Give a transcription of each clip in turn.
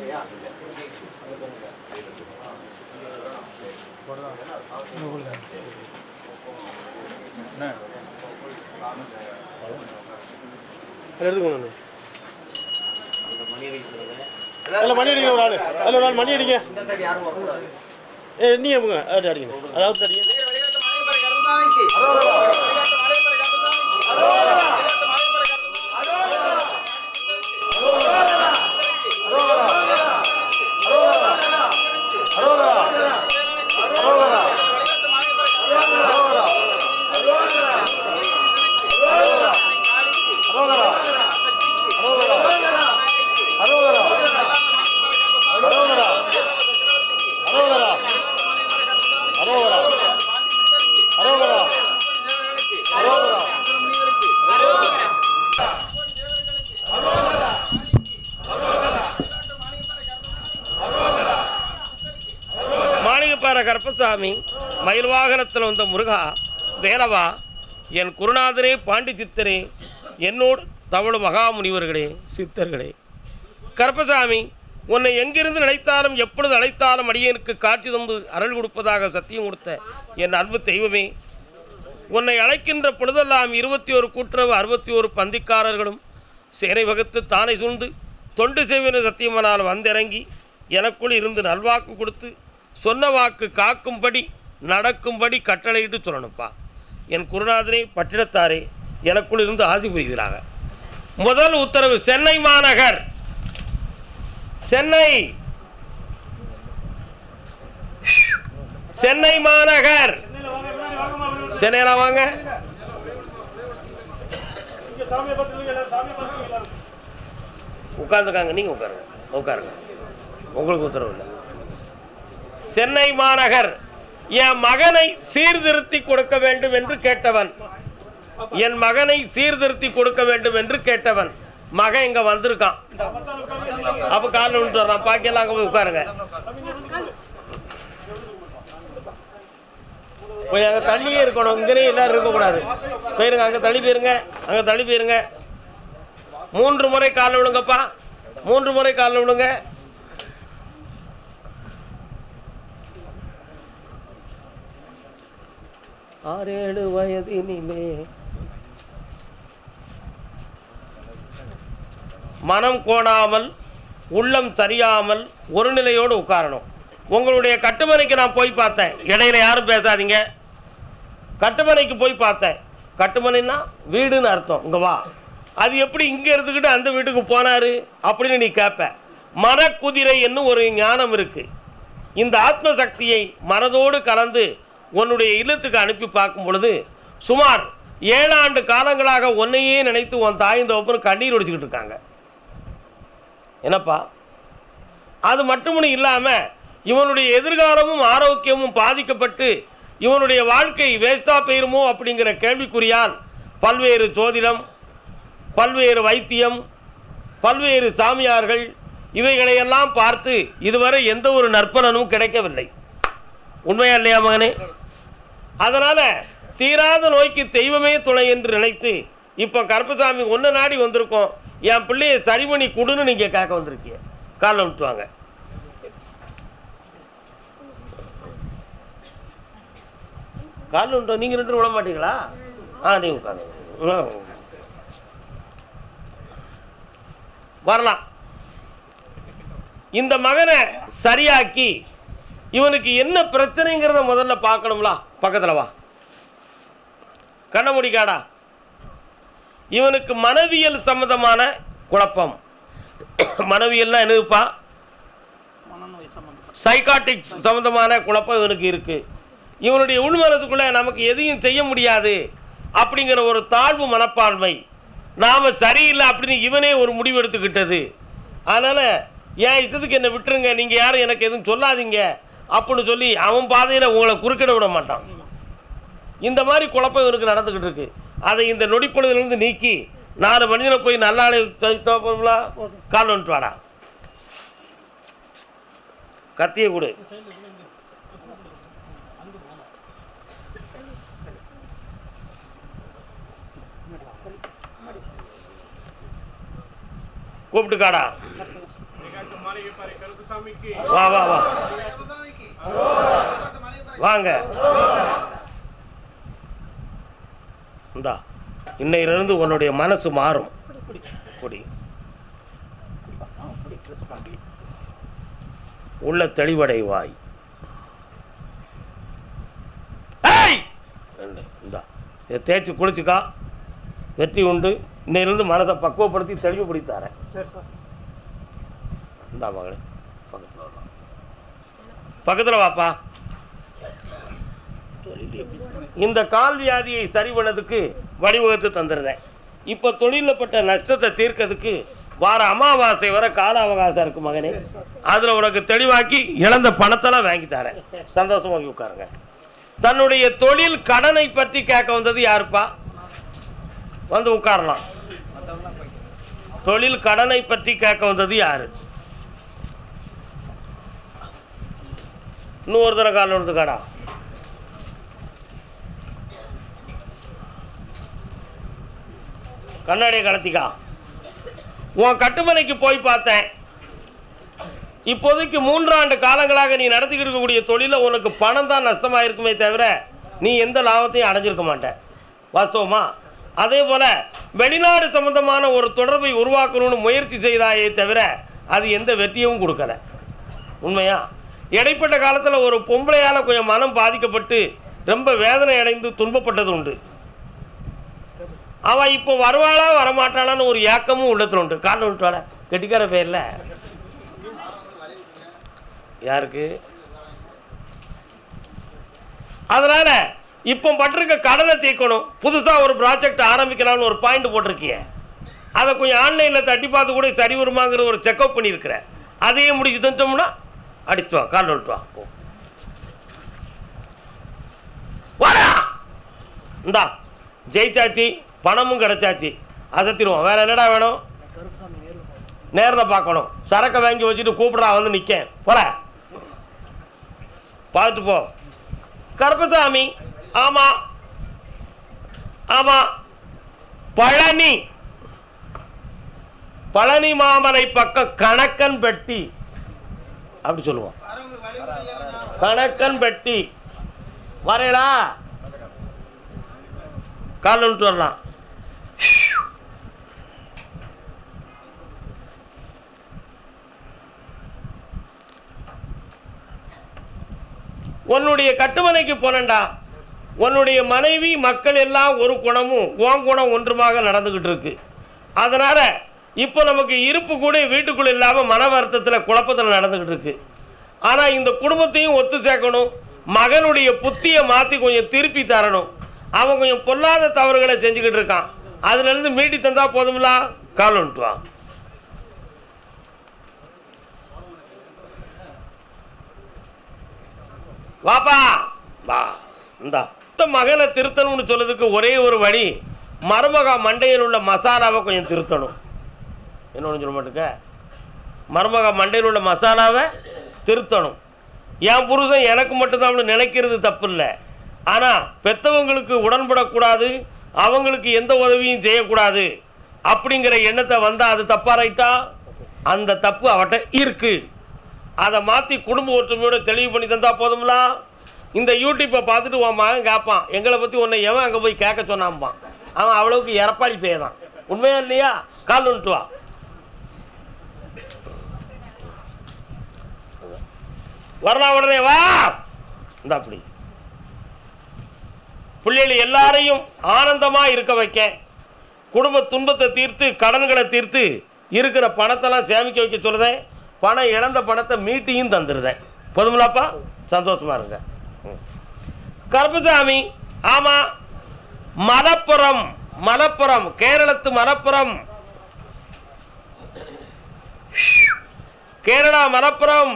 அதில் எடுத்துக்கோங்க அதில் மணி அடிங்க ஒரு ஆள் அதில் ஒரு ஆள் மணி அடிங்க ஏ நீ அவங்க அது அடிங்க அதாவது அடிங்க மாளிகைப்பாறை கருப்பசாமி மயில் வாகனத்தில் வந்த முருகா வேலவா என் குருநாதரே பாண்டி சித்தரே என்னோடு தமிழ் மகாமுனிவர்களே சித்தர்களே கருப்பசாமி உன்னை எங்கிருந்து நினைத்தாலும் எப்பொழுது அழைத்தாலும் அடியனுக்கு காட்சி தந்து அருள் கொடுப்பதாக சத்தியம் கொடுத்த என் அன்பு தெய்வமே உன்னை அழைக்கின்ற பொழுதெல்லாம் இருபத்தி ஒரு கூட்டுறவு அறுபத்தி ஒரு பந்திக்காரர்களும் சேனை வகுத்து தானை சூழ்ந்து தொண்டு செய்வன சத்தியமனால் வந்திறங்கி எனக்குள் இருந்து நல்வாக்கு கொடுத்து சொன்ன வாக்கு காக்கும்படி நடக்கும்படி கட்டளையிட்டு சொல்லணும்ப்பா என் குருநாதரே பட்டினத்தாரே எனக்குள் இருந்து ஆசி புரிகிறாங்க முதல் உத்தரவு சென்னை மாநகர் சென்னை சென்னை மாநகர் சென்னையில வாங்க உட்காந்துக்காங்க நீங்க உட்காருங்க உட்காருங்க உங்களுக்கு உத்தரவு இல்லை சென்னை மாநகர் என் மகனை சீர்திருத்தி கொடுக்க வேண்டும் என்று கேட்டவன் என் மகனை சீர்திருத்தி கொடுக்க வேண்டும் என்று கேட்டவன் மகன் இங்க வந்திருக்கான் அப்ப காலில் விட்டு வர்றான் பாக்கியெல்லாம் அங்க போய் உட்காருங்க போய் அங்கே தள்ளியே இருக்கணும் இங்கேயே எல்லாரும் இருக்கக்கூடாது போயிருங்க அங்கே தள்ளி போயிருங்க அங்கே தள்ளி போயிருங்க மூன்று முறை காலில் விடுங்கப்பா மூன்று முறை காலில் விடுங்க ஆறேழு வயதினிலே மனம் கோணாமல் உள்ளம் சரியாமல் ஒரு நிலையோடு உட்காரணும் உங்களுடைய கட்டுமனைக்கு நான் போய் பார்த்தேன் இடையில யாரும் பேசாதீங்க கட்டுமனைக்கு போய் பார்த்தேன் கட்டுமனைன்னா வீடுன்னு அர்த்தம் இங்கே வா அது எப்படி இங்கே இருந்துக்கிட்டு அந்த வீட்டுக்கு போனார் அப்படின்னு நீ கேட்ப மனக்குதிரை என்னும் ஒரு ஞானம் இருக்குது இந்த ஆத்ம சக்தியை மனதோடு கலந்து உன்னுடைய இல்லத்துக்கு அனுப்பி பார்க்கும் பொழுது சுமார் ஏழாண்டு காலங்களாக உன்னையே நினைத்து உன் தாயும் தகப்பனும் கண்ணீர் ஒடிச்சுக்கிட்டு இருக்காங்க என்னப்பா அது மட்டும் இல்லாமல் இவனுடைய எதிர்காலமும் ஆரோக்கியமும் பாதிக்கப்பட்டு இவனுடைய வாழ்க்கை வேஸ்டா போயிருமோ அப்படிங்கிற கேள்விக்குறியால் பல்வேறு ஜோதிடம் பல்வேறு வைத்தியம் பல்வேறு சாமியார்கள் இவைகளையெல்லாம் பார்த்து இதுவரை எந்த ஒரு நற்பலனும் கிடைக்கவில்லை உண்மையா இல்லையா மகனே அதனால் தீராத நோய்க்கு தெய்வமே துணை என்று நினைத்து இப்போ கருப்பசாமி ஒன்று நாடி வந்திருக்கோம் என் பிள்ளையை சரி பண்ணி கொடுன்னு நீங்கள் கேட்க வந்திருக்கீங்க காலில் விட்டுவாங்க காலில் விட்டு நீங்கள் ரெண்டு பேரும் விட மாட்டீங்களா ஆ நீங்கள் உட்காந்து வரலாம் இந்த மகனை சரியாக்கி இவனுக்கு என்ன பிரச்சனைங்கிறத முதல்ல பார்க்கணும்ல பக்கத்தில் வா கண்ண காடா இவனுக்கு மனவியல் சம்மந்தமான குழப்பம் மனவியல்னா என்னதுப்பா சைக்காட்டிக்ஸ் சம்மந்தமான குழப்பம் இவனுக்கு இருக்குது இவனுடைய உள்மனதுக்குள்ளே நமக்கு எதையும் செய்ய முடியாது அப்படிங்கிற ஒரு தாழ்வு மனப்பான்மை நாம் சரியில்லை அப்படின்னு இவனே ஒரு முடிவு எடுத்துக்கிட்டது அதனால் என் இஷ்டத்துக்கு என்னை விட்டுருங்க நீங்கள் யாரும் எனக்கு எதுவும் சொல்லாதீங்க அப்படின்னு சொல்லி அவன் பாதையில் உங்களை குறுக்கிட விட மாட்டான் இந்த மாதிரி குழப்பம் இவனுக்கு நடந்துக்கிட்டு இருக்கு அதை இந்த நொடிப்பொழுதுலேருந்து நீக்கி நாலு மனிதனை போய் நல்ல ஆளை தோப்போம்ல கால் வந்துட்டு வாடா கத்தியை கொடு கூப்பிட்டுக்காடா வா வா வா வாங்க இந்தா இன்னையிலிருந்து உன்னுடைய மனசு மாறும் குடி உள்ள தெளிவடைவாய் ஏய்! இந்தா இதை தேய்ச்சி குளிச்சுக்கா வெற்றி உண்டு இன்னையிலிருந்து மனதை பக்குவப்படுத்தி தெளிவுபடுத்தி தரேன் இந்தா மகளே பக்கத்தில் வரலாம் பக்கத்தில் வாப்பா இந்த கால் வியாதியை சரி பண்ணதுக்கு வழிவகுத்து தந்துருந்தேன் இப்போ தொழிலில் பட்ட நஷ்டத்தை தீர்க்கிறதுக்கு வார அமாவாசை வர கால அவகாசம் இருக்கு மகனே அதில் உனக்கு தெளிவாக்கி இழந்த பணத்தெல்லாம் வாங்கி தரேன் சந்தோஷமா போய் உட்காருங்க தன்னுடைய தொழில் கடனை பற்றி கேட்க வந்தது யாருப்பா வந்து உட்காரலாம் தொழில் கடனை பற்றி கேட்க வந்தது யாரு இன்னும் ஒரு தடவை கால் வந்து கடா கண்ணாடியை கலத்திக்கா உன் கட்டுமனைக்கு போய் பார்த்தேன் இப்போதைக்கு மூன்றாண்டு காலங்களாக நீ நடத்திக்கிட்டு இருக்கக்கூடிய தொழிலில் உனக்கு பணம் தான் நஷ்டமாக இருக்குமே தவிர நீ எந்த லாபத்தையும் அடைஞ்சிருக்க மாட்ட வாஸ்தவமா அதே போல் வெளிநாடு சம்பந்தமான ஒரு தொடர்பை உருவாக்கணும்னு முயற்சி செய்தாயே தவிர அது எந்த வெற்றியும் கொடுக்கல உண்மையா இடைப்பட்ட காலத்தில் ஒரு பொம்பளையால் கொஞ்சம் மனம் பாதிக்கப்பட்டு ரொம்ப வேதனை அடைந்து துன்பப்பட்டது உண்டு அவன் இப்போ வருவாளா வரமாட்டாளான்னு ஒரு ஏக்கமும் உள்ளத்தில் உண்டு காரணம் விட்டுவாள கெட்டிக்கார பேரில் யாருக்கு அதனால் இப்போ பட்டிருக்க கடனை தீர்க்கணும் புதுசாக ஒரு ப்ராஜெக்ட் ஆரம்பிக்கலாம்னு ஒரு பாயிண்ட் போட்டிருக்கிய அதை கொஞ்சம் ஆன்லைனில் தட்டி பார்த்து கூட சரி வருமாங்கிற ஒரு செக்அப் பண்ணியிருக்கிறேன் அதையே முடிச்சு தந்தோம்னா அடிச்சு வா கால் விட்டு வா போ. வாடா இந்தா ஜெயிச்சாச்சு பணமும் கிடைச்சாச்சு அசத்திடுவோம் வேற என்னடா வேணும் நேரில் பார்க்கணும் சரக்கை வாங்கி வச்சுட்டு கூப்பிட்றா வந்து நிற்கேன் போல பார்த்துட்டு போ கருப்பசாமி ஆமாம் ஆமாம் பழனி பழனி மாமலை பக்கம் கணக்கன் பெட்டி அப்படி சொல்லுவோம் கணக்கன் பெட்டி வரையலா கால் விட்டு வரலாம் உன்னுடைய கட்டுமனைக்கு போனண்டா உன்னுடைய மனைவி மக்கள் எல்லாம் ஒரு குணமும் உன் குணம் ஒன்றுமாக நடந்துக்கிட்டு இருக்கு அதனால் இப்போ நமக்கு இருப்பு கூட வீட்டுக்குள்ள இல்லாமல் மன வருத்தத்தில் குழப்பத்தில் நடந்துக்கிட்டு இருக்கு ஆனால் இந்த குடும்பத்தையும் ஒத்து சேர்க்கணும் மகனுடைய புத்தியை மாற்றி கொஞ்சம் திருப்பி தரணும் அவன் கொஞ்சம் பொல்லாத தவறுகளை செஞ்சுக்கிட்டு இருக்கான் அதுலேருந்து மீட்டி தந்தா போதுங்களா கால் வந்துட்டு வா வாப்பா வா இந்தா இந்த மகனை திருத்தணும்னு சொல்லதுக்கு ஒரே ஒரு வழி மருமகா மண்டையில் உள்ள மசாலாவை கொஞ்சம் திருத்தணும் என்ன ஒன்று சொல்ல மாட்டுக்க மருமகா மண்டையில் உள்ள மசாலாவை திருத்தணும் என் புருஷன் எனக்கு மட்டும்தான் நினைக்கிறது தப்பு இல்லை ஆனால் பெற்றவங்களுக்கு உடன்படக்கூடாது அவங்களுக்கு எந்த உதவியும் செய்யக்கூடாது அப்படிங்கிற எண்ணத்தை வந்தால் அது தப்பா ரைட்டா அந்த தப்பு அவட்ட இருக்கு அதை மாற்றி குடும்ப ஒற்றுமையோட தெளிவு பண்ணி தந்தா போதுங்களா இந்த யூடியூப்பை பார்த்துட்டு உன் மகன் கேட்பான் எங்களை பற்றி உன்னை எவன் அங்கே போய் கேட்க சொன்னாம்பான் அவன் அவ்வளவுக்கு இறப்பாளி பேதான் உண்மையா இல்லையா கால் வந்துட்டு வா வரலாம் உடனே வா இந்த அப்படி பிள்ளைகள் எல்லாரையும் ஆனந்தமாக இருக்க வைக்க குடும்ப துன்பத்தை தீர்த்து கடன்களை தீர்த்து இருக்கிற பணத்தெல்லாம் சேமிக்க வைக்க சொல்லுதேன் பணம் இழந்த பணத்தை மீட்டியும் தந்துடுதேன் போதுமில்லாப்பா சந்தோஷமா இருங்க ம். கருப்பசாமி ஆமாம் மலப்புரம் மலப்புரம் கேரளத்து மலப்புரம் கேரளா மலப்புரம்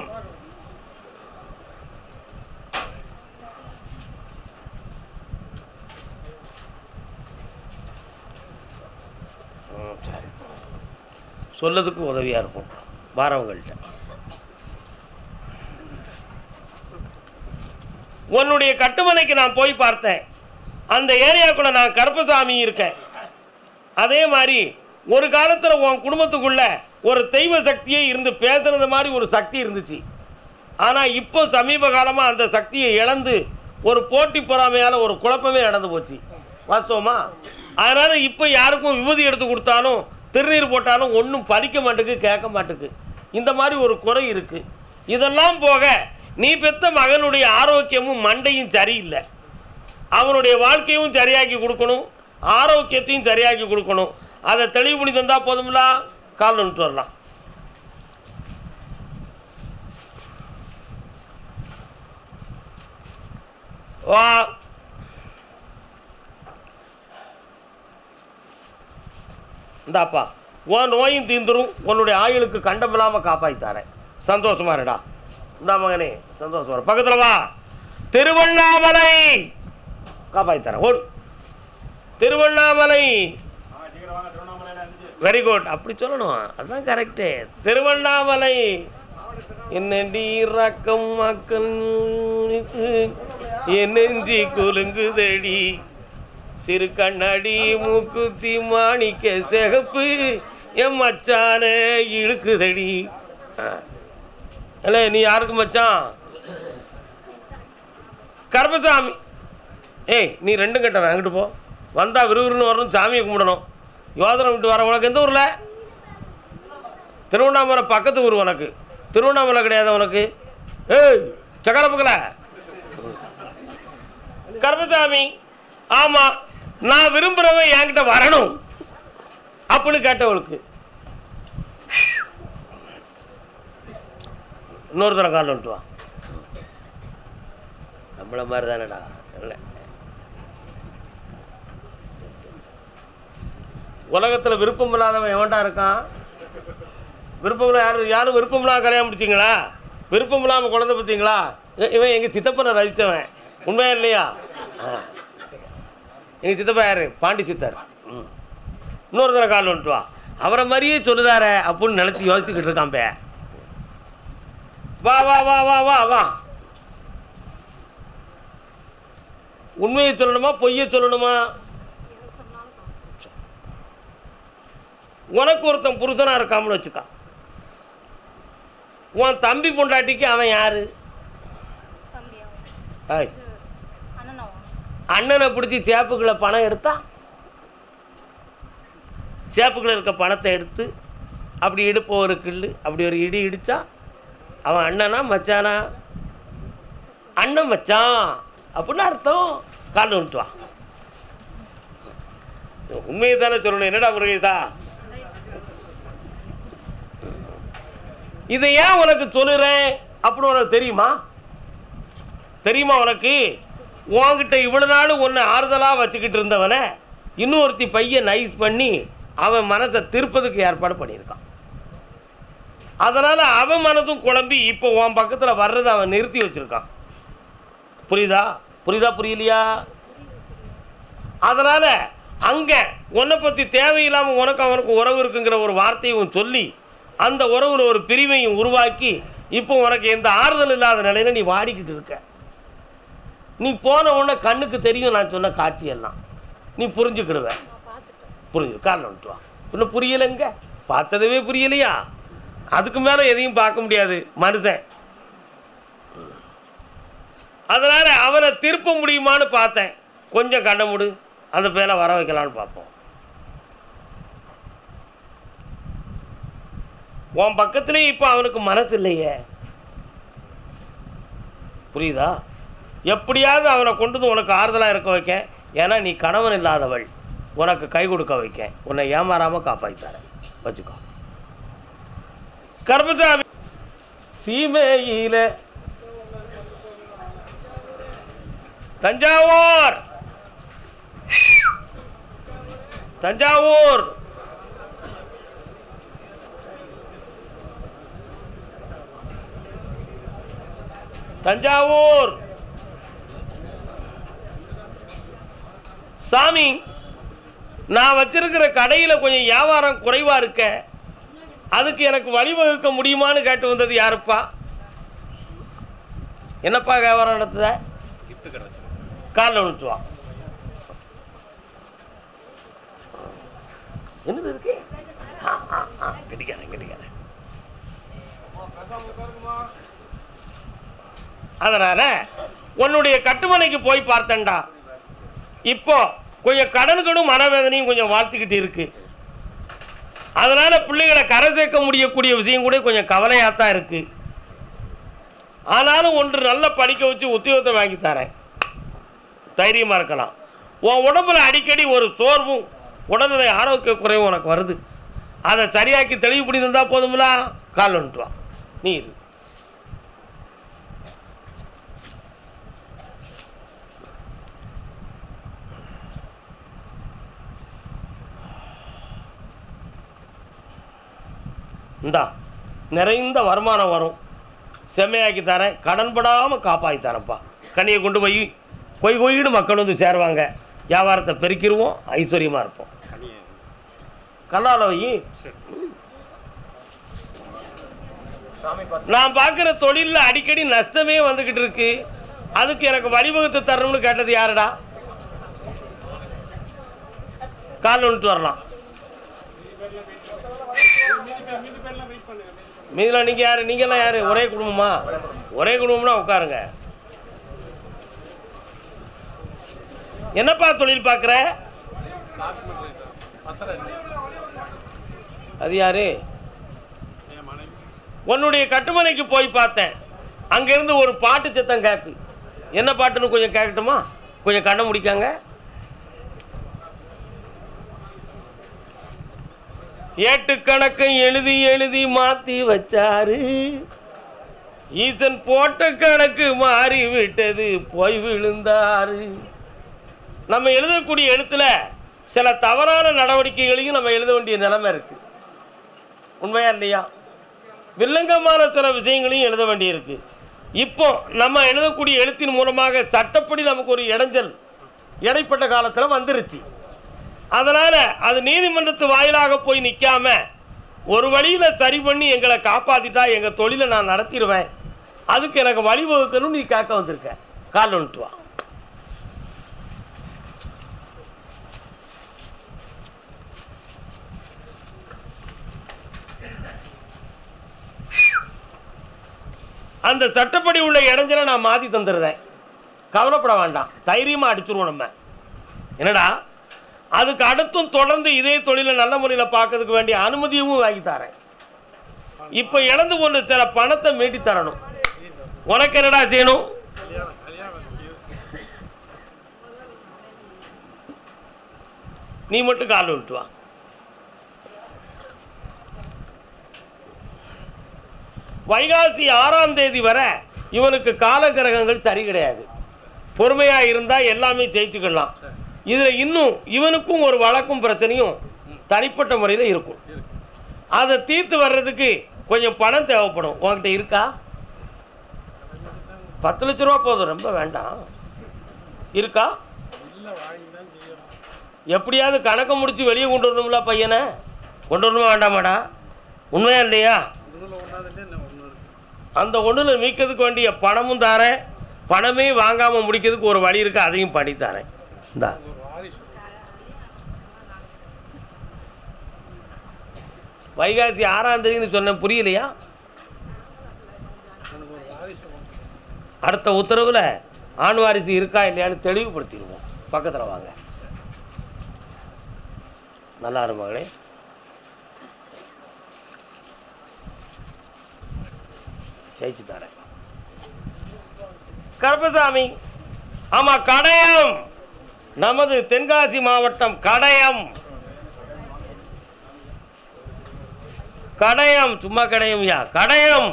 ம், சரி சொல்லதுக்கு உதவியாக இருக்கும் வாரவங்கள்ட்ட உன்னுடைய கட்டுமனைக்கு நான் போய் பார்த்தேன் அந்த ஏரியாக்குள்ளே நான் கருப்பசாமி இருக்கேன் அதே மாதிரி ஒரு காலத்தில் உன் குடும்பத்துக்குள்ள ஒரு தெய்வ சக்தியே இருந்து பேசுனது மாதிரி ஒரு சக்தி இருந்துச்சு ஆனால் இப்போ சமீப காலமாக அந்த சக்தியை இழந்து ஒரு போட்டி பொறாமையால் ஒரு குழப்பமே நடந்து போச்சு வாஸ்தவமா அதனால் இப்போ யாருக்கும் விபூதி எடுத்து கொடுத்தாலும் திருநீர் போட்டாலும் ஒன்றும் பலிக்க மாட்டுக்கு கேட்க மாட்டுக்கு இந்த மாதிரி ஒரு குறை இருக்குது இதெல்லாம் போக நீ பெத்த மகனுடைய ஆரோக்கியமும் மண்டையும் சரியில்லை அவனுடைய வாழ்க்கையும் சரியாக்கி கொடுக்கணும் ஆரோக்கியத்தையும் சரியாக்கி கொடுக்கணும் அதை தெளிவு பண்ணி தந்தால் போதும்ல கால் விட்டு வரலாம் வா இந்தாப்பா உன் நோயும் தீந்துரும் உன்னுடைய ஆயுளுக்கு கண்டமில்லாமல் காப்பாற்றி தரேன் சந்தோஷமா இருடா இந்தா மகனே சந்தோஷமா இரு. பக்கத்துல வா திருவண்ணாமலை காப்பாற்றி தரேன் ஓடு திருவண்ணாமலை வெரி குட் அப்படி சொல்லணும் அதுதான் கரெக்டு திருவண்ணாமலை என்னடி ரக்கம் மக்கள் என்னென்றி குலுங்குதடி சிறு கண்ணாடி மூக்குத்தி மாணிக்க சிகப்பு என் மச்சான இழுக்குதடி ஆ. இல்லை நீ யாருக்கு மச்சான் கர்மசாமி ஏய் நீ ரெண்டும் கட்டணும் அங்கிட்டு போ வந்தால் விறுவிறுன்னு வரணும் சாமியை கும்பிடணும் யோதனை விட்டு வர உனக்கு எந்த ஊரில் திருவண்ணாமலை பக்கத்து ஊர் உனக்கு திருவண்ணாமலை கிடையாது உனக்கு ஏய் சக்கர பக்கல கர்மசாமி ஆமாம் நான் விரும்புகிறவன் என்கிட்ட வரணும் அப்படின்னு கேட்டவளுக்கு இன்னொரு தரம் காலில் விட்டு வா நம்மளை மாதிரி தானடா இல்லை உலகத்தில் விருப்பம் இல்லாதவன் எவன்டா இருக்கான் விருப்பம் இல்ல யாரும் யாரும் விருப்பம் இல்லாம கல்யாணம் முடிச்சிங்களா விருப்பம் இல்லாமல் குழந்தை பார்த்தீங்களா இவன் எங்கள் சித்தப்பனை ரசித்தவன் உண்மையா இல்லையா ஆ எங்கள் சித்தப்பா யார் பாண்டி சித்தர் ம் இன்னொரு தடவை கால் வந்துட்டு வா அவரை மாதிரியே சொல்லுதாரே அப்படின்னு நினச்சி யோசிச்சுக்கிட்டு இருக்கான் பே வா வா வா வா வா வா உண்மையை சொல்லணுமா பொய்யை சொல்லணுமா உனக்கு ஒருத்தன் புருஷனாக இருக்காமனு வச்சுக்கா உன் தம்பி பொண்டாட்டிக்கு அவன் யாரு தம்பியா ஏய் இது அண்ணனாவா அண்ணனை பிடிச்சி சேப்புக்குள்ள பணம் எடுத்தா சேப்புக்குள்ள இருக்க பணத்தை எடுத்து அப்படி இடுப்ப ஒரு கிள்ளு அப்படி ஒரு இடி இடிச்சா அவன் அண்ணனா மச்சானா அண்ணன் மச்சான் அப்படின்னு அர்த்தம் கால் வந்துட்டு வா உண்மையை தானே சொல்லணும் என்னடா முருகேசா இதை ஏன் உனக்கு சொல்லுறேன் அப்படின்னு உனக்கு தெரியுமா தெரியுமா உனக்கு உன்கிட்ட இவ்வளோ நாள் ஒன்று ஆறுதலாக வச்சுக்கிட்டு இருந்தவனை இன்னொருத்தி பையன் நைஸ் பண்ணி அவன் மனசை திருப்பதுக்கு ஏற்பாடு பண்ணியிருக்கான் அதனால் அவன் மனதும் குழம்பி இப்போ உன் பக்கத்தில் வர்றதை அவன் நிறுத்தி வச்சுருக்கான் புரியுதா புரியுதா புரியலையா அதனால் அங்கே உன்னை பற்றி தேவையில்லாமல் உனக்கு அவனுக்கு உறவு இருக்குங்கிற ஒரு வார்த்தையும் சொல்லி அந்த உறவில் ஒரு பிரிவையும் உருவாக்கி இப்போ உனக்கு எந்த ஆறுதல் இல்லாத நிலையில் நீ வாடிக்கிட்டு இருக்க நீ போன உடனே கண்ணுக்கு தெரியும் நான் சொன்ன காட்சியெல்லாம் நீ புரிஞ்சுக்கிடுவ நான் பார்த்துட்டேன் புரிஞ்சு காலில் வந்துட்டு வா இன்னும் புரியலைங்க பார்த்ததவே புரியலையா அதுக்கு மேலே எதையும் பார்க்க முடியாது மனுஷன் அதனால் அவனை திருப்ப முடியுமான்னு பார்த்தேன் கொஞ்சம் கண்ண முடு அந்த பேரை வர வைக்கலான்னு பார்ப்போம் உன் பக்கத்துலேயே இப்போ அவனுக்கு மனசு இல்லையே புரியுதா எப்படியாவது அவனை கொண்டு வந்து உனக்கு ஆறுதலாக இருக்க வைக்க ஏன்னா நீ கணவன் இல்லாதவள் உனக்கு கை கொடுக்க வைக்க உன்னை ஏமாறாமல் காப்பாற்றித்தரேன் வச்சுக்கோ கர்மசாமி சீமையில தஞ்சாவூர் தஞ்சாவூர் தஞ்சாவூர் சாமி நான் வச்சிருக்கிற கடையில் கொஞ்சம் வியாபாரம் குறைவாக இருக்க அதுக்கு எனக்கு வழிவகுக்க முடியுமான்னு கேட்டு வந்தது யாருப்பா என்னப்பா வியாபாரம் நடத்துத காலில் விழுத்து வா என்னது இருக்கு ஆ, ஆ, ஆ, கட்டிக்காரன் கட்டிக்காரன் அதனால் உன்னுடைய கட்டுமனைக்கு போய் பார்த்தேன்டா இப்போ கொஞ்சம் கடன்களும் மனவேதனையும் கொஞ்சம் வாழ்த்துக்கிட்டு இருக்கு அதனால் பிள்ளைகளை கரை சேர்க்க முடியக்கூடிய விஷயம் கூட கொஞ்சம் கவலையாக தான் இருக்குது ஆனாலும் ஒன்று நல்லா படிக்க வச்சு உத்தியோகத்தை வாங்கி தரேன் தைரியமாக இருக்கலாம் உன் உடம்புல அடிக்கடி ஒரு சோர்வும் உடல்நிலை ஆரோக்கிய குறைவும் உனக்கு வருது அதை சரியாக்கி தெளிவுபடி தந்தால் போதுங்களா கால் வந்துட்டு வா நீ இரு இந்தா நிறைந்த வருமானம் வரும் செம்மையாக்கி தரேன் கடன்படாமல் காப்பாற்றி தரேன்ப்பா கனியை கொண்டு போய் கொய் கொய்னு மக்கள் வந்து சேருவாங்க வியாபாரத்தை பெருக்கிடுவோம் ஐஸ்வர்யமாக இருப்போம் கல்லால வை நான் பார்க்குற தொழிலில் அடிக்கடி நஷ்டமே வந்துக்கிட்டு இருக்கு அதுக்கு எனக்கு வழிவகுத்து தரணும்னு கேட்டது யாருடா கால் வந்துட்டு வரலாம் மீதில் நீங்கள் யார் நீங்கள்லாம் யார் ஒரே குடும்பமா ஒரே குடும்பம்னா உட்காருங்க என்னப்பா தொழில் பார்க்குற அது யாரு உன்னுடைய கட்டுமனைக்கு போய் பார்த்தேன் அங்கேருந்து ஒரு பாட்டு சத்தம் கேட்கு என்ன பாட்டுன்னு கொஞ்சம் கேட்கட்டுமா கொஞ்சம் கண்ணை முடிக்காங்க ஏட்டு கணக்கை எழுதி எழுதி மாற்றி வச்சாரு ஈசன் போட்ட கணக்கு மாறி விட்டது போய் விழுந்தாரு நம்ம எழுதக்கூடிய எழுத்துல சில தவறான நடவடிக்கைகளையும் நம்ம எழுத வேண்டிய நிலைமை இருக்கு உண்மையா இல்லையா வில்லங்கமான சில விஷயங்களையும் எழுத வேண்டியிருக்கு இப்போ நம்ம எழுதக்கூடிய எழுத்தின் மூலமாக சட்டப்படி நமக்கு ஒரு இடைஞ்சல் இடைப்பட்ட காலத்தில் வந்துருச்சு அதனால் அது நீதிமன்றத்து வாயிலாக போய் நிற்காம ஒரு வழியில் சரி பண்ணி எங்களை காப்பாற்றிட்டா எங்கள் தொழிலை நான் நடத்திடுவேன் அதுக்கு எனக்கு வழிவகுக்கணும் நீ கேட்க வந்திருக்க கால் வந்துட்டு வா அந்த சட்டப்படி உள்ள இடைஞ்சலை நான் மாற்றி தந்துடுறேன் கவலைப்பட வேண்டாம் தைரியமாக அடிச்சிருவோம் நம்ம என்னடா அதுக்கு அடுத்தும் தொடர்ந்து இதே தொழிலை நல்ல முறையில் பார்க்கறதுக்கு வேண்டிய அனுமதியும் வாங்கி தரேன் இப்போ இழந்து போன சில பணத்தை மீட்டி தரணும் உனக்கு என்னடா செய்யணும் நீ மட்டும் கால் விட்டு வா வைகாசி ஆறாம் தேதி வரை இவனுக்கு காலகிரகங்கள் சரி கிடையாது பொறுமையாக இருந்தால் எல்லாமே ஜெயிச்சுக்கலாம் இதில் இன்னும் இவனுக்கும் ஒரு வழக்கும் பிரச்சனையும் தனிப்பட்ட முறையில் இருக்கும் அதை தீர்த்து வர்றதுக்கு கொஞ்சம் பணம் தேவைப்படும் உன்கிட்ட இருக்கா பத்து லட்ச ரூபா போதும் ரொம்ப வேண்டாம் இருக்கா எப்படியாவது கணக்கை முடித்து வெளியே கொண்டு வரணும்ல பையனை கொண்டு வரணுமா வேண்டாமாடா உண்மையா இல்லையா அந்த ஒன்றில் மீட்கிறதுக்கு வேண்டிய பணமும் தரேன் பணமே வாங்காமல் முடிக்கிறதுக்கு ஒரு வழி இருக்குது அதையும் பண்ணி தரேன் இந்தா வைகாசி ஆறாம் தேதின்னு சொன்னேன் புரியலையா அடுத்த உத்தரவில் ஆண் வாரிசு இருக்கா இல்லையான்னு தெளிவுபடுத்திடுவோம் பக்கத்தில் வாங்க நல்லா இரு மகளே ஜெயிச்சு தரேன் கருப்பசாமி ஆமாம் கடையம் நமது தென்காசி மாவட்டம் கடையம் கடையம் சும்மா கடையம் யா கடையம்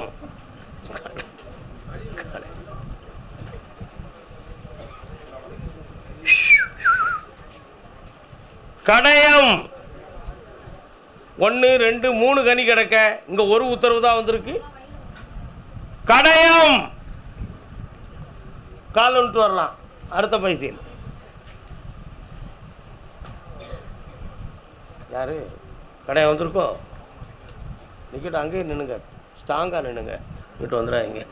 கடையம் ஒன்று ரெண்டு மூணு கனி கிடக்க இங்கே ஒரு உத்தரவு தான் வந்திருக்கு கடையம் கால் வந்துட்டு வரலாம் அடுத்த பைசையில் யாரு கடையம் வந்திருக்கோ நிக்கட்டும் அங்கேயே நின்னுங்க ஸ்ட்ராங்காக நின்னுங்க வீட்டு வந்துடாதீங்க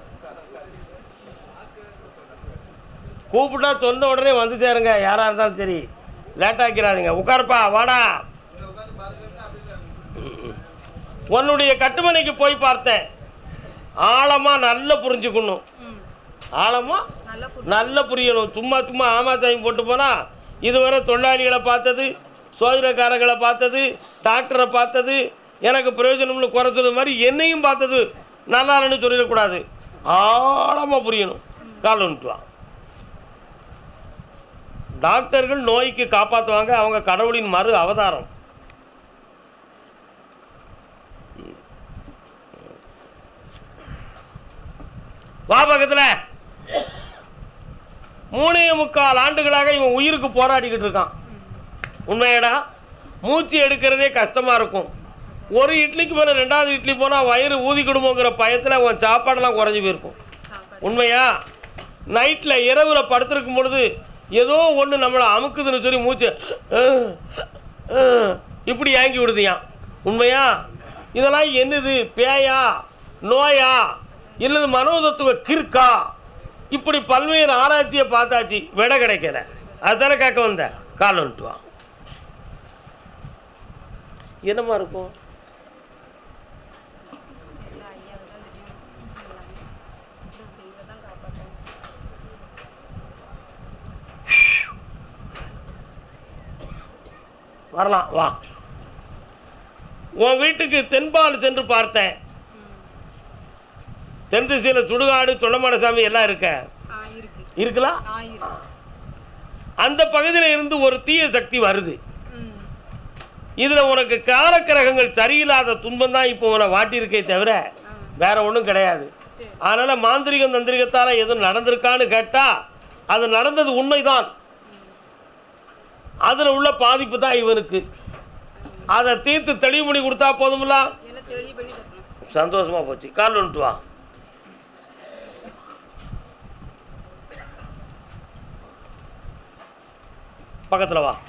கூப்பிட்டா சொன்ன உடனே வந்து சேருங்க யாராக இருந்தாலும் சரி லேட்டாக்கிறாதீங்க உட்காருப்பா வாடா உன்னுடைய கட்டுமனைக்கு போய் பார்த்தேன் ஆழமாக நல்லா புரிஞ்சுக்கணும் ம் ஆழமாக நல்லா புரி நல்லா புரியணும் சும்மா சும்மா ஆமாசாமி போட்டு போனால் இதுவரை தொழிலாளிகளை பார்த்தது சோதனைக்காரர்களை பார்த்தது டாக்டரை பார்த்தது எனக்கு பிரயோஜனம்னு குறைச்சது மாதிரி என்னையும் பார்த்தது நல்லா இல்லைன்னு சொல்லிடக்கூடாது ஆழமாக புரியணும் கால் வந்துட்டு டாக்டர்கள் நோய்க்கு காப்பாற்றுவாங்க அவங்க கடவுளின் மறு அவதாரம் வா பக்கத்தில் மூணே முக்கால் ஆண்டுகளாக இவன் உயிருக்கு போராடிக்கிட்டு இருக்கான் உண்மையடா மூச்சு எடுக்கிறதே கஷ்டமாக இருக்கும் ஒரு இட்லிக்கு மேலே ரெண்டாவது இட்லி போனால் வயிறு ஊதிக்கிடுமோங்கிற பயத்தில் அவன் சாப்பாடெல்லாம் குறைஞ்சி போயிருக்கும் சாப்பாடு உண்மையா நைட்டில் இரவில் படுத்திருக்கும் பொழுது ஏதோ ஒன்று நம்மளை அமுக்குதுன்னு சொல்லி மூச்சு அஹ், அஹ், இப்படி ஏங்கி விடுதியான் உண்மையா இதெல்லாம் என்னது பேயா நோயா இல்லது மனோதத்துவ கிறுக்கா இப்படி பல்வேறு ஆராய்ச்சியை பார்த்தாச்சு விடை கிடைக்கல அதுதானே கேட்க வந்த கால் வந்துட்டு வா என்னமா இருக்கும் எல்லாம் ஐயாவை தான் தெரியும் எல்லாமே இது தெய்வம் தான் காப்பாற்றணும் வரலாம் வா உன் வீட்டுக்கு தென்பால் சென்று பார்த்தேன் தென் திசையில் சுடுகாடு சொல்லமாடசாமி எல்லாம் இருக்க ஆ இருக்கு இருக்கலாம் ஆ இருக்கு அந்த பகுதியில் இருந்து ஒரு தீய சக்தி வருது ம் இதில் உனக்கு காலக்கிரகங்கள் சரியில்லாத துன்பம் தான் இப்போ உன்னை வாட்டியிருக்கே தவிர ஆ வேற ஒன்றும் கிடையாது சரி அதனால் மாந்திரிகம் தந்திரிகத்தால் எதுவும் நடந்திருக்கான்னு கேட்டால் அது நடந்தது உண்மைதான் அதில் உள்ள பாதிப்பு தான் இவனுக்கு அதை தீர்த்து தெளிவு பண்ணி கொடுத்தா போதுமில்ல என்ன தெளிவு பண்ணி தரணும் சந்தோஷமா போச்சு கால் வந்துட்டு வா பக்கத்தில் வா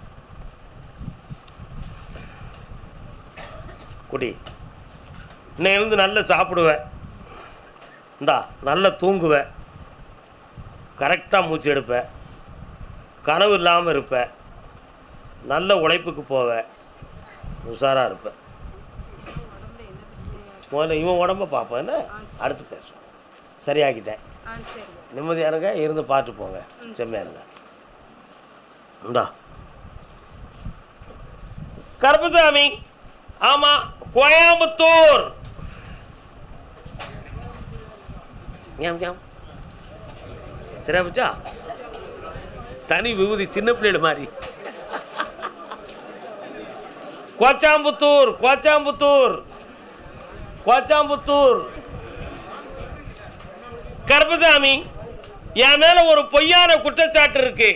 குடி இன்னும் இருந்து நல்லா சாப்பிடுவேன் இந்தா நல்லா தூங்குவேன் கரெக்டாக மூச்சு எடுப்பேன் கனவு இல்லாமல் இருப்பேன் நல்ல உழைப்புக்கு போவேன் உஷாராக இருப்பேன் உடம்புல என்ன பிரச்சனையா முதல்ல இவன் உடம்ப பார்ப்பேன் என்ன அடுத்து பேசுவோம் சரியாக்கிட்டேன் ஆ சரி நிம்மதியாக இருங்க இருந்து பார்த்து போங்க செம்மையாக இருங்க இந்தா கருப்பசாமி ஆமாம் கோயம்புத்தூர் ஏம் ஏம் சரியா போச்சா தனி விபூதி சின்ன பிள்ளைகள் மாதிரி கோச்சாம்புத்தூர் கோச்சாம்புத்தூர் கோச்சாம்புத்தூர் கருப்பசாமி என் மேல ஒரு பொய்யான குற்றச்சாட்டு இருக்கு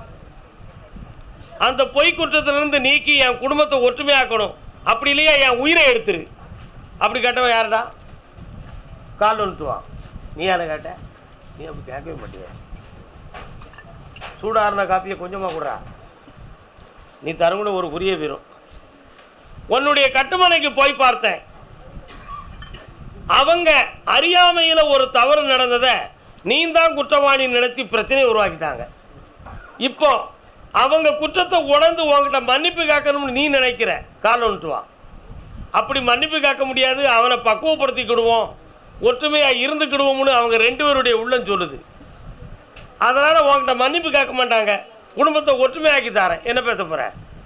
அந்த பொய் குற்றத்திலிருந்து நீக்கி என் குடும்பத்தை ஒற்றுமையாக்கணும் அப்படி இல்லையா என் உயிரை எடுத்துரு அப்படி கேட்டவன் யாருடா கால் வந்துட்டு வா நீ யாரை கேட்ட நீ அப்படி கேட்கவே மாட்டிய சூடாறின காப்பியை கொஞ்சமாக கொடுறா நீ தரங்கூட ஒரு உரிய வீரம் உன்னுடைய கட்டுமனைக்கு போய் பார்த்தேன் அவங்க அறியாமையில் ஒரு தவறு நடந்ததை நீ தான் குற்றவாளி நினைச்சு பிரச்சனையை உருவாக்கிட்டாங்க இப்போ அவங்க குற்றத்தை உணர்ந்து உன்கிட்ட மன்னிப்பு கேட்கணும்னு நீ நினைக்கிற கால் வந்துட்டு வா அப்படி மன்னிப்பு கேட்க முடியாது அவனை பக்குவப்படுத்திக்கிடுவோம் ஒற்றுமையாக இருந்துக்கிடுவோம்னு அவங்க ரெண்டு பேருடைய உள்ளம் சொல்லுது அதனால் உன்கிட்ட மன்னிப்பு கேட்க மாட்டாங்க குடும்பத்தை ஒற்றுமையாக்கி தரேன் என்ன பேச போகிற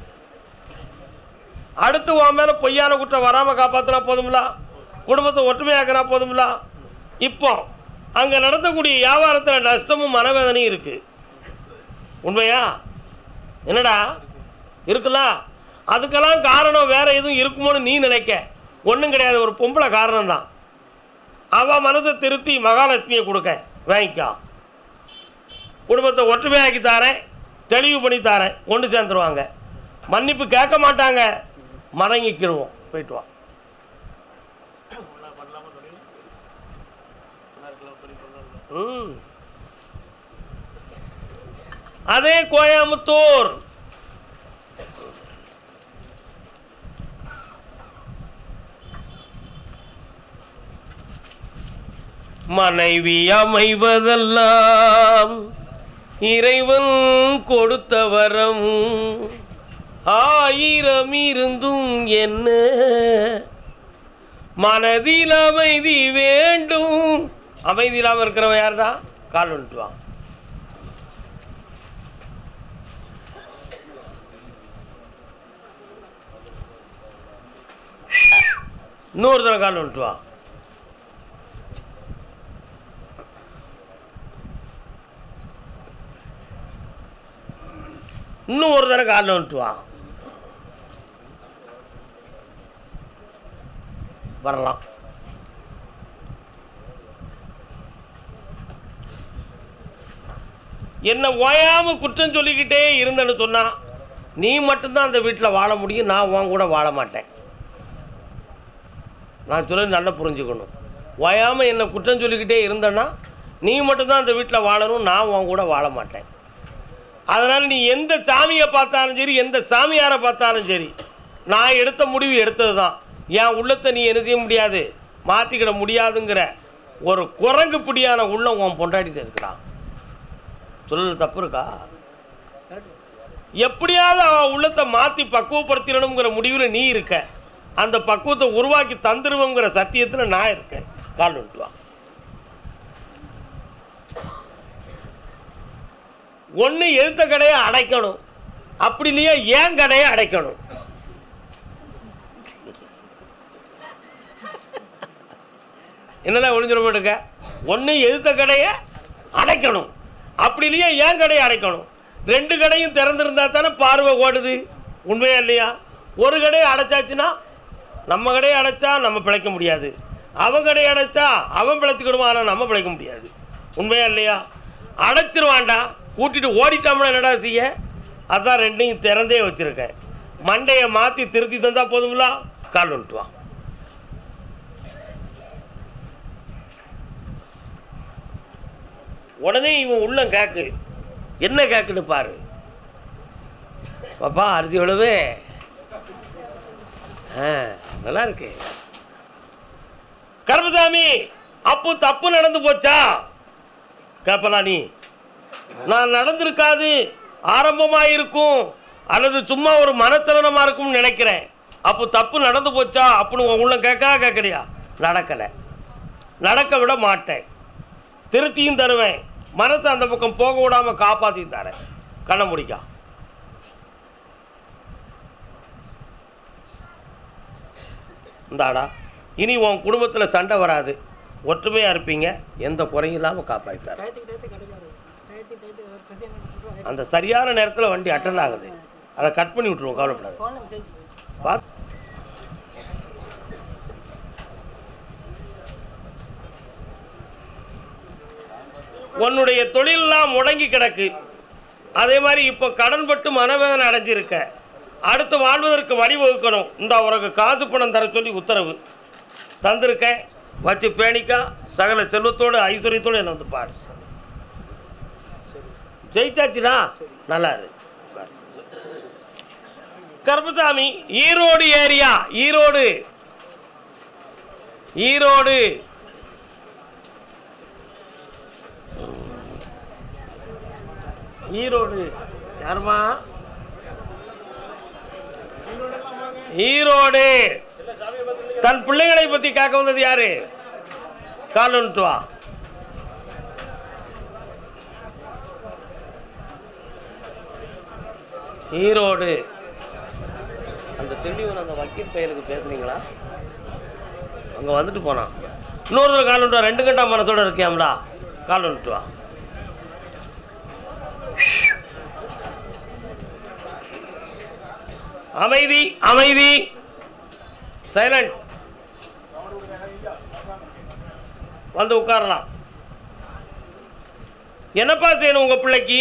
அடுத்து உன் மேலே பொய்யான குற்றம் வராமல் காப்பாற்றினா போதும்ல குடும்பத்தை ஒற்றுமையாக்கினா போதும்ல இப்போ அங்கே நடத்தக்கூடிய வியாபாரத்தில் நஷ்டமும் மனவேதனையும் இருக்குது உண்மையா என்னடா இருக்குல்ல அதுக்கெல்லாம் காரணம் வேற எதுவும் இருக்குமோன்னு நீ நினைக்க ஒன்றும் கிடையாது ஒரு பொம்பளை காரணம் தான் அவள் மனசை திருத்தி மகாலட்சுமியை கொடுக்க வாங்கிக்கோ குடும்பத்தை ஒற்றுமையாக்கி தாரேன் தெளிவு பண்ணி தாரேன் ஒன்று சேர்ந்துருவாங்க மன்னிப்பு கேட்க மாட்டாங்க மடங்கிக்கிடுவோம் போயிட்டு வா ம் அதே கோயம்புத்தூர் மனைவி அமைவதெல்லாம் இறைவன் கொடுத்த வரம் ஆயிரம் இருந்தும் என்ன மனதில் அமைதி வேண்டும் அமைதி இல்லாமல் இருக்கிறவன் யாருடா கால் வந்துட்டு வா இன்னொரு தடவை கால் வந்துட்டு வா இன்னும் ஒரு தடவை காலில் வந்துட்டு வா வரலாம் என்னை ஓயாமல் குற்றம் சொல்லிக்கிட்டே இருந்தேன்னு சொன்னா நீ மட்டும்தான் அந்த வீட்டில் வாழ முடியும் நான் உன் கூட வாழ மாட்டேன் நான் சொல்ல நல்லா புரிஞ்சுக்கணும் ஓயாமல் என்னை குற்றம் சொல்லிக்கிட்டே இருந்தேன்னா நீ மட்டும்தான் அந்த வீட்டில் வாழணும் நான் உன் கூட வாழ மாட்டேன் அதனால் நீ எந்த சாமியை பார்த்தாலும் சரி எந்த சாமியாரை பார்த்தாலும் சரி நான் எடுத்த முடிவு எடுத்தது தான் என் உள்ளத்தை நீ என்ன செய்ய முடியாது மாற்றிக்கிட முடியாதுங்கிற ஒரு குரங்கு பிடியான உள்ளம் உன் பொண்டாடிட்டு இருக்குடா சொல்லல தப்பு இருக்கா எப்படியாவது அவன் உள்ளத்தை மாற்றி பக்குவப்படுத்திடணுங்கிற முடிவில் நீ இருக்க அந்த பக்குவத்தை உருவாக்கி தந்துருவோங்கிற சத்தியத்தில் நான் இருக்கேன் கால் வந்துட்டு வா ஒன்று எதிர்த்த கடையை அடைக்கணும் அப்படி இல்லையா ஏன் கடையை அடைக்கணும் என்னடா ஒளிஞ்சிட மாட்டேங்க ஒன்று எதிர்த்த கடையை அடைக்கணும் அப்படி இல்லையா ஏன் கடையை அடைக்கணும் ரெண்டு கடையும் திறந்திருந்தா தானே பார்வை ஓடுது உண்மையா இல்லையா ஒரு கடையை அடைச்சாச்சுன்னா நம்ம கடையை அடைச்சா நம்ம பிழைக்க முடியாது அவன் கடையை அடைச்சா அவன் பிழைச்சிக்கிடுவான் ஆனால் நம்ம பிழைக்க முடியாது உண்மையா இல்லையா அடைச்சிருவான்டா கூட்டிட்டு ஓடிட்டோம்னா என்னடா செய்ய அதான் ரெண்டையும் திறந்தே வச்சுருக்கேன் மண்டையை மாற்றி திருத்தி தந்தா போதுங்களா கால் வந்துட்டு வா உடனே இவன் உள்ளம் கேக்கு என்ன கேக்குன்னு பாரு பாப்பா அரிசி எவ்வளவு ஆ நல்லா இருக்கு கருப்பசாமி அப்போ தப்பு நடந்து போச்சா கேப்பலா நீ நான் நடந்திருக்காது ஆரம்பமாக இருக்கும் அல்லது சும்மா ஒரு மனச்சலனமாக இருக்கும்னு நினைக்கிறேன் அப்போ தப்பு நடந்து போச்சா அப்படின்னு உன் உள்ள கேட்கா கேட்கலையா நடக்கலை நடக்க விட மாட்டேன் திருத்தியும் தருவேன் மனசை அந்த பக்கம் போக விடாமல் காப்பாற்றியும் தரேன் கண்ணை முடிக்கா இந்தாடா இனி உன் குடும்பத்தில் சண்டை வராது ஒற்றுமையாக இருப்பீங்க எந்த குறையும் இல்லாமல் காப்பாற்றி தரேன் டயத்துக்கு டயத்துக்கு கிடைக்காது டயத்துக்கு டயத்துக்கு ஒரு கசியம் எடுத்துட்டு அந்த சரியான நேரத்தில் வண்டி அட்டன் ஆகுது அதை கட் பண்ணி விட்ருவோம் கவலைப்படாது ஃபோனில் மெசேஜ் பார்த்து உன்னுடைய தொழிலெல்லாம் முடங்கி கிடக்கு அதே மாதிரி இப்போ கடன்பட்டு மனவேதனை அடைஞ்சிருக்க அடுத்து வாழ்வதற்கு வழிவகுக்கணும் இந்த உனக்கு காசு பணம் தர சொல்லி உத்தரவு தந்திருக்கேன் வச்சு பேணிக்கா சகல செல்வத்தோடு ஐஸ்வர்யத்தோடு என்ன வந்து பாரு ஜெயிச்சாச்சுடா நல்லா இரு உட்காரு. கருப்பசாமி ஈரோடு ஏரியா ஈரோடு ஈரோடு ஈரோடு யாருமா ஈரோடு தன் பிள்ளைகளை பத்தி கேட்க வந்தது யாரு கால் வந்துட்டு வா ஈரோடு அந்த திண்டிவன் அந்த வக்கீல் பையனுக்கு பேசுனீங்களா அங்கே வந்துட்டு போனான் இன்னொரு தடவை கால் வந்துட்டு வா ரெண்டு கண்டா மனத்தோட இருக்கியாம்டா கால் வந்துட்டு வா அமைதி அமைதி சைலண்ட் வந்து உட்காரலாம் என்னப்பா செய்யணும் உங்கள் பிள்ளைக்கு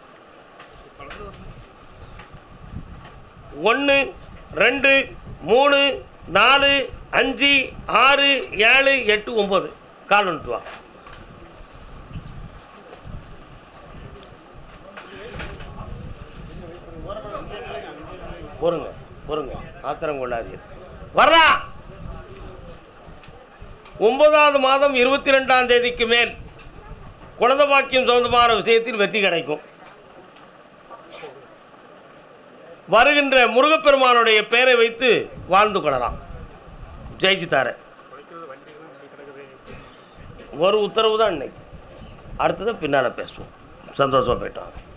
ஒன்று ரெண்டு மூணு நாலு அஞ்சு ஆறு ஏழு எட்டு ஒம்பது கால் வந்துட்டு வா பொறுங்க பொறுங்க ஆத்திரம் கொள்ளாதீர் வர்றா ஒன்பதாவது மாதம் இருபத்தி ரெண்டாம் தேதிக்கு மேல் குழந்தை பாக்கியம் சொந்தமான விஷயத்தில் வெற்றி கிடைக்கும் வருகின்ற முருகப்பெருமானுடைய பெயரை வைத்து வாழ்ந்து கொள்ளலாம் ஜெயிச்சு தரேன் ஒரு உத்தரவு தான் இன்னைக்கு அடுத்தது பின்னால் பேசுவோம் சந்தோஷமாக போயிட்டு வாங்க